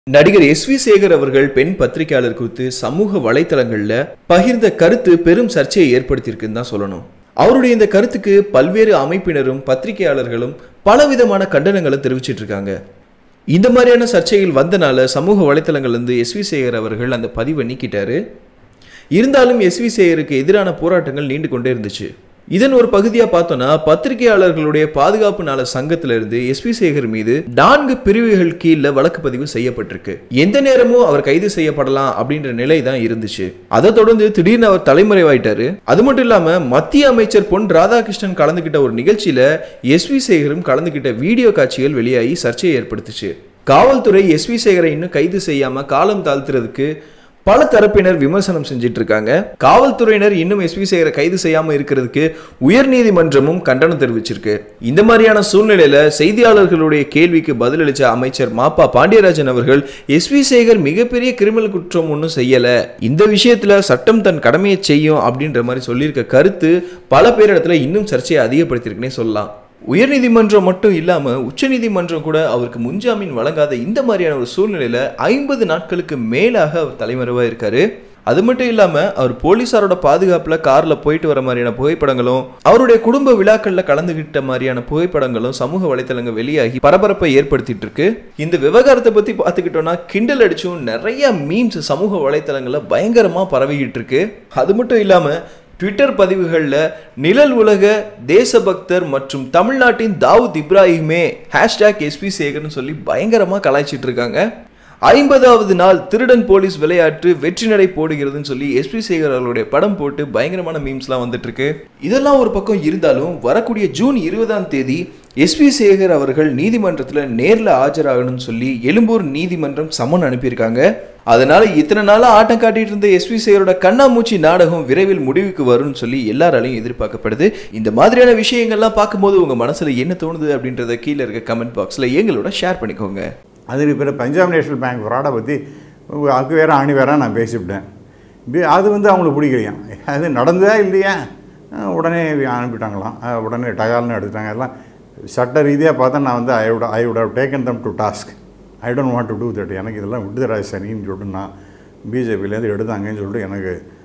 நடிகர் S we Sekar அவர்கள் பெண் பத்திரிகையாளர் குறித்து சமூக வலைத்தளங்கள்ல பகிர்ந்த கருத்து பெரும் சர்ச்சையை ஏற்படுத்தியிருக்குன்னு தான் சொல்லணும் அவருடைய இந்த கருத்துக்கு பல்வேறு அமைப்பினரும் பத்திரிகையாளர்களும் பலவிதமான கண்டனங்களை தெரிவிச்சிட்டு இருக்காங்க இந்த மாதிரியான சர்ச்சைகள் வந்தனால சமூக வலைத்தளங்கள்ல இருந்து எஸ் வி சேகர் அவர்கள் அந்த பதிவை நீக்கிட்டாரு இருந்தாலும் எஸ் வி சேகருக்கு எதிரான போராட்டங்கள் நீண்டு கொண்டே இருந்துச்சு இதன் ஒரு பகுதியா பார்த்தோம்னா பத்திரிகையாளர்களுடைய பாதுகாப்பு நல சங்கத்தில இருந்து எஸ் வி சேகர் மீது நான்கு பிரிவுகள் கீழே வழக்கு பதிவு செய்யப்பட்டிருக்கு எந்த நேரமும் அவர் கைது செய்யப்படலாம் அப்படின்ற நிலை தான் இருந்துச்சு அதை தொடர்ந்து திடீர்னு அவர் தலைமறைவாயிட்டாரு அது மட்டும் இல்லாம மத்திய அமைச்சர் பொன் ராதாகிருஷ்ணன் கலந்துகிட்ட ஒரு நிகழ்ச்சியில எஸ் வி சேகரும் கலந்துகிட்ட வீடியோ காட்சிகள் வெளியாகி சர்ச்சையை ஏற்படுத்துச்சு காவல்துறை எஸ் வி சேகரை இன்னும் கைது செய்யாம காலம் தாழ்த்துறதுக்கு பல தரப்பினர் விமர்சனம் செஞ்சிட்டு இருக்காங்க காவல்துறையினர் இன்னும் எஸ்வி சேகரை கைது செய்யாம இருக்கிறதுக்கு உயர்நீதிமன்றமும் கண்டனம் தெரிவிச்சிருக்கு இந்த மாதிரியான சூழ்நிலையில செய்தியாளர்களுடைய கேள்விக்கு பதிலளிச்ச அமைச்சர் மாப்பா பாண்டியராஜன் அவர்கள் எஸ்வி சேகர் மிகப்பெரிய கிரிமினல் குற்றம் ஒன்றும் செய்யல இந்த விஷயத்துல சட்டம் தன் கடமையை செய்யும் அப்படின்ற மாதிரி சொல்லியிருக்க கருத்து பல பேரிடத்துல இன்னும் சர்ச்சையை அதிகப்படுத்தியிருக்குன்னே சொல்லலாம் உயர்நீதிமன்றம் மட்டும் இல்லாம உச்சநீதிமன்றம் கூட அவருக்கு முன்ஜாமீன் வழங்காத இந்த மாதிரியான ஒரு சூழ்நிலையில ஐம்பது நாட்களுக்கு மேலாக அவர் தலைமறைவா இருக்காரு அது மட்டும் இல்லாம அவர் போலீசாரோட பாதுகாப்புல கார்ல போயிட்டு வர மாதிரியான புகைப்படங்களும் அவருடைய குடும்ப விழாக்கள்ல கலந்துகிட்ட மாதிரியான புகைப்படங்களும் சமூக வலைத்தளங்கள் வெளியாகி பரபரப்பை ஏற்படுத்திட்டு இருக்கு இந்த விவகாரத்தை பத்தி பார்த்துக்கிட்டோம்னா கிண்டல் அடிச்சும் நிறைய மீம்ஸ் சமூக வலைத்தளங்கள்ல பயங்கரமா பரவிக்கிட்டு இருக்கு அது மட்டும் இல்லாம ட்விட்டர் பதிவுகளில் நிழல் உலக தேசபக்தர் மற்றும் தமிழ்நாட்டின் தாவூத் இப்ராஹிமே ஹேஷ்டேக் எஸ்பி சேகர்னு சொல்லி பயங்கரமாக கலாய்ச்சிட்டு இருக்காங்க ஐம்பதாவது நாள் திருடன் போலீஸ் விளையாட்டு வெற்றி நடை போடுகிறதுன்னு சொல்லி எஸ்பி சேகர் அவர்களுடைய படம் போட்டு பயங்கரமான மீம்ஸ்லாம் வந்துட்டு இருக்கு இதெல்லாம் ஒரு பக்கம் இருந்தாலும் வரக்கூடிய ஜூன் இருபதாம் தேதி எஸ்பி சேகர் அவர்கள் நீதிமன்றத்தில் நேரில் ஆஜராகணும்னு சொல்லி எழும்பூர் நீதிமன்றம் சம்மன் அனுப்பியிருக்காங்க அதனால இத்தனை நாளா ஆட்டம் காட்டிட்டு இருந்த எஸ்வி சேகரோட கண்ணாமூச்சி நாடகம் விரைவில் முடிவுக்கு வரும்னு சொல்லி எல்லாராலையும் எதிர்பார்க்கப்படுது இந்த மாதிரியான விஷயங்கள்லாம் பார்க்கும்போது உங்க மனசுல என்ன தோணுது அப்படின்றத கீழே இருக்க கமெண்ட் பாக்ஸ்ல எங்களோட ஷேர் பண்ணிக்கோங்க அதுக்கு பிறகு பஞ்சாப் நேஷனல் பேங்க் ஃப்ராடை பற்றி அதுக்கு வேற ஆணி வேற நான் பேசிவிட்டேன் பி- அது வந்து அவங்களுக்கு பிடிக்கலையாம் அது நடந்ததா இல்லையா அஹ் உடனே அனுப்பிட்டாங்களாம் அஹ் உடனே டகால்னு எடுத்துட்டாங்க எல்லாம் சட்ட ரீதியாக பார்த்தா நான் வந்து I would I would have taken them to task I don't want to do that எனக்கு இதெல்லாம் விடுதராஜ் சனின்னு சொல்லிட்டு நான் பிஜேபியிலேருந்து எடுத்தாங்கன்னு சொல்லிட்டு எனக்கு